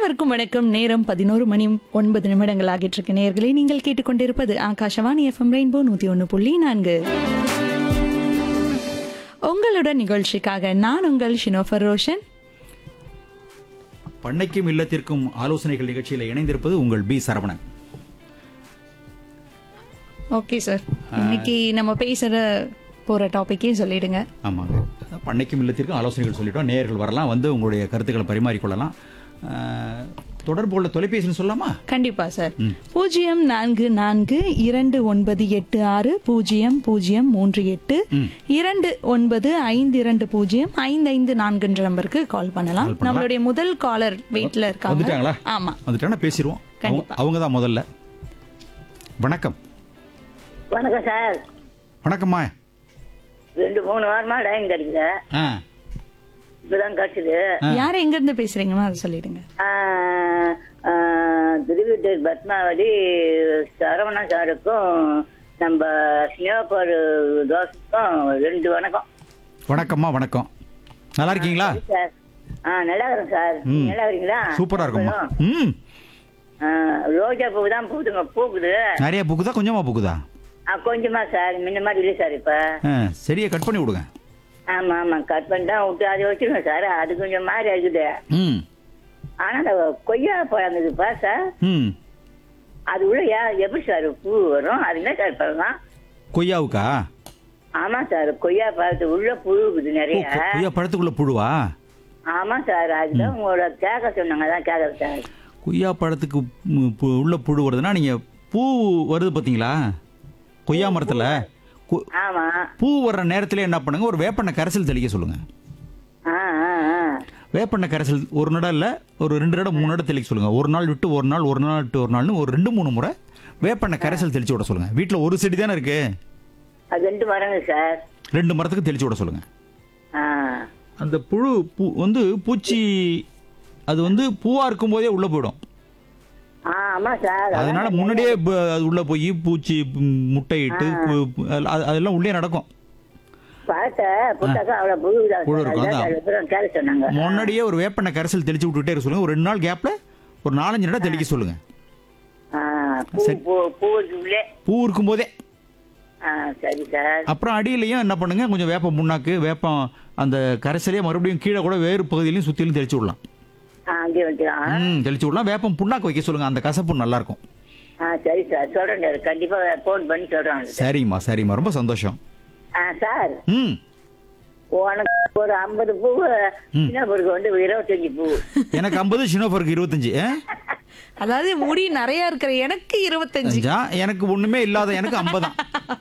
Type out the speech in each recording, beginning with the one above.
அனைவருக்கும் வணக்கம் நேரம் பதினோரு மணி ஒன்பது நிமிடங்கள் ஆகிட்டு இருக்கு நேயர்களே நீங்கள் கேட்டுக்கொண்டிருப்பது ஆகாஷவாணி எஃப்எம் ரெயின்போ நூத்தி ஒன்று புள்ளி நான்கு உங்களுடன் நிகழ்ச்சிக்காக நான் உங்கள் ஷினோஃபர் ரோஷன் பண்ணைக்கும் இல்லத்திற்கும் ஆலோசனைகள் நிகழ்ச்சியில் இணைந்திருப்பது உங்கள் பி சரவணன் ஓகே சார் இன்னைக்கு நம்ம பேசுற போற டாபிக்கே சொல்லிடுங்க ஆமாங்க பண்ணைக்கும் இல்லத்திற்கும் ஆலோசனைகள் சொல்லிட்டோம் நேயர்கள் வரலாம் வந்து உங்களுடைய கருத்துக்களை பரிமாறிக்கொள்ளலாம் அஹ், தொடர்பு உள்ள தொலைபேசின்னு சொல்லலாமா கண்டிப்பா சார் பூஜ்ஜியம் நான்கு நான்கு இரண்டு ஒன்பது எட்டு ஆறு பூஜ்ஜியம் பூஜ்ஜியம் மூன்று எட்டு இரண்டு ஒன்பது ஐந்து இரண்டு பூஜ்ஜியம் ஐந்து ஐந்து நான்குன்ற நம்பருக்கு கால் பண்ணலாம் நம்மளுடைய முதல் காலர் வெயிட்ல இருக்காங்க வந்துட்டாங்களா ஆமா வந்துட்டாங்கன்னா பேசிடுவோம் கண்டிப்பா. அவங்க தான் முதல்ல வணக்கம் வணக்கம் சார் வணக்கம்மா ரெண்டு மூணு வாரமா லைன் கிடைக்குது ஆ இப்பதான் கிடைச்சது யார் எங்க இருந்து பேசுறீங்கன்னா அதை சொல்லிடுங்க திருவிட்டூர் பத்மாவதி சரவணா சாருக்கும் நம்ம சினிமாப்பாடு தோசைக்கும் ரெண்டு வணக்கம் வணக்கம்மா வணக்கம் நல்லா இருக்கீங்களா சார் ஆ நல்லா இருக்கிறேன் சார் ம். நல்லா இருக்கீங்களா சூப்பரா இருக்கும்மா ம் ஆ, ரோஜா பூ தான் பூத்துங்க பூக்குது நிறைய புக்குதா கொஞ்சமா புக்குதா ஆ, கொஞ்சமா சார் முன்ன மாதிரி இல்லை சார் இப்ப ஆ சரியா கட் பண்ணி விடுங்க ஆமா ஆமா கட் பண்ணி தான் விட்டு அதை வச்சிருக்கேன் சார் அது கொஞ்சம் மாதிரி இருக்குது ம் ஆனா அந்த கொய்யா பழம் இருக்குப்பா சார் ம் அது உள்ள யா- எப்படி சார் பூ வரும் அது என்ன சார் பழம் கொய்யாவுக்கா ஆமா சார் கொய்யா பழத்து உள்ள புழு இருக்குது ஓ, நிறைய கொ- கொய்யா பழத்துக்குள்ள புழுவா ஆமா சார் அதுதான் உங்களோட கேட்க சொன்னாங்க அதான் கேட்கறது சார் கொய்யா பழத்துக்கு ம், பு- உள்ள புழு வருதுன்னா நீங்க பூ வருது பாத்தீங்களா கொய்யா மரத்துல கு- ஆமா பூ வர்ற நேரத்துல என்ன பண்ணுங்க ஒரு வேப்பெண்ணெய் கரைசல் தெளிக்க சொல்லுங்க ஆ ஆ ஆ வேப்பெண்ணெய் கரைசல் ஒரு நடம் இல்ல ஒரு ரெண்டு நடம் மூணு நடம் தெளிக்க சொல்லுங்க ஒரு நாள் விட்டு ஒரு நாள் ஒரு நாள் விட்டு ஒரு நாள்னு ஒரு ரெண்டு மூணு முறை வேப்பெண்ணெய் கரைசல் தெளிச்சு விட சொல்லுங்க வீட்ல ஒரு செடி தானே இருக்கு அது ரெண்டு வரங்க சார் ரெண்டு மரத்துக்கு தெளிச்சு விட சொல்லுங்க ஆ அந்த புழு பூ வந்து பூச்சி அது வந்து பூவா இருக்கும் போதே உள்ள போயிடும் ஆ ஆமா சார் அதனால முன்னாடியே ப- அது உள்ள போய் பூச்சி ம், முட்டையிட்டு கு- கு- அது- அதெல்லாம் உள்ளே நடக்கும் பழத்தை புத்தாக்கா அவ்வளவு புழு தான் புழு சார். இருக்கும், அதுதான் அதான். சார் எப்பறம் கேட்க சொன்னாங்க முன்னாடியே ஒரு வேப்பெண்ணெய் கரைசல் தெளிச்சு விட்டுட்டே இருக்க சொல்லுங்க ஒரு ரெண்டு நாள் கேப்ல ஒரு நாலஞ்சு நடம் தெளிக்க சொல்லுங்க ஆ பூ பூ பூ உள்ளே பூ இருக்கும் போதே ஆ சரி சார் அப்புறம் அடியிலையும் என்ன பண்ணுங்க கொஞ்சம் வேப்ப முன்னாக்கு வேப்பம் அந்த கரைசலையே மறுபடியும் கீழே கூட வேறு பகுதியிலையும் சுத்திலும் தெளிச்சு விடலாம் ஆ அங்கே வந்துக்கலாம் ம் தெளிச்சு விடலாம் வேப்பம் புண்ணாக்கு வைக்க சொல்லுங்க அந்த கசப்பு நல்லா இருக்கும் ஆ சரி சார் சொல்றேன் சார் கண்டிப்பா ஃபோன் பண்ணி சொல்றேன் சரிம்மா சரிம்மா ரொம்ப சந்தோஷம் ஆ சார் ம் உனக்கு ஒரு ஐம்பது பூ சின்னப்பருக்கு வந்து இருபத்தஞ்சு பூ எனக்கு ஐம்பது ஷினோஃபருக்கு இருபத்தஞ்சு ஆ? அதாவது முடி நிறைய இருக்கிற எனக்கு இருபத்தஞ்சு அஞ்சா எனக்கு ஒண்ணுமே இல்லாத எனக்கு ஐம்பதான்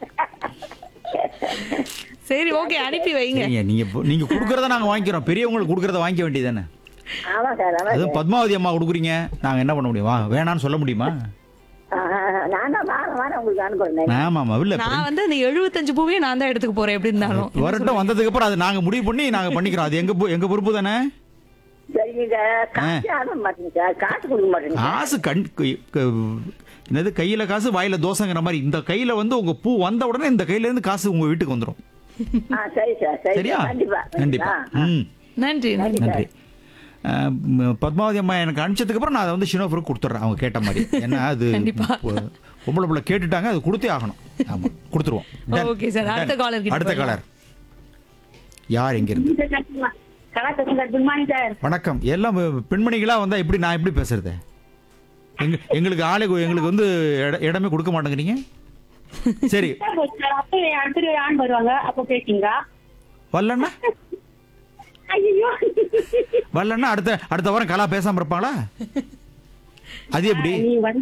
சரி ஓகே அனுப்பி வைங்க சரிங்க நீங்க இப்போ- நீங்க கொடுக்கறத நாங்க வாங்கிக்கிறோம் பெரியவங்களுக்கு கொடுக்கறத வாங்கிக்க வேண்டியதானே ஆமா சார் ஆமா அதுவும் பத்மாவதி அம்மா கொடுக்குறீங்க நாங்க என்ன பண்ண முடியும் வா வேணான்னு சொல்ல முடியுமா ஆ, நான் தான் வாரம் வாரம் உங்களுக்கு அனுப்புறேன் ஆமா ஆமா இல்ல நான் வந்து அந்த எழுபத்தஞ்சு பூவையும் நான் தான் எடுத்துக்க போறேன் எப்படி இருந்தாலும் வரட்டும் வந்ததுக்கு அப்புறம் அது நாங்க முடிவு பண்ணி நாங்க பண்ணிக்கிறோம் அது எங்க பொ- எங்க பொறுப்பு தானே சரிங்க சார் காசு அனுப்ப மாட்டேங்க சார் காசு கொடுக்க மாட்டேங்க சார். காசு கண் க- க- என்னது கையில காசு வாயில தோசைங்கிற மாதிரி இந்த கையில வந்து உங்க பூ வந்த உடனே இந்த கையில இருந்து காசு உங்க வீட்டுக்கு வந்துரும் ஆ சரி சார் சரி சரியா சார். கண்டிப்பா கண்டிப்பா ம் நன்றி நன்றி நன்றி அஹ், ம், பத்மாவதி அம்மா எனக்கு அனுப்பிச்சதுக்கு அப்புறம் நான் அதை வந்து ஷினோஃபருக்கு கொடுத்துட்றேன் அவங்க கேட்ட மாதிரி ஏன்னா அது கண்டிப்பா. பொ- பொம்பளை பிள்ளை கேட்டுட்டாங்க அது கொடுத்தே ஆகணும் ஆமா கொடுத்துருவோம் Done. Okay, sir. அடுத்த Done. caller கிட்ட அடுத்த போயிடலாம். காலர் யார் எங்க இருந்து கலாச்சாரம் சார் குட் மார்னிங் சார் வணக்கம் எல்லாம் பெ- பெண்மணிகளா வந்தா எப்படி நான் எப்படி பேசுறது எங்க எங்களுக்கு ஆளே கு- எங்களுக்கு வந்து இட- இடமே கொடுக்க மாட்டேங்கிறீங்க சரி அப்ப அடுத்த ஆண் வருவாங்க அப்ப பேசிங்க வரலன்னா ஐயோ வரலன்னா அடுத்த அடுத்த வாரம் கலா பேசாம இருப்பாங்களா அது எப்படி நீ வந்து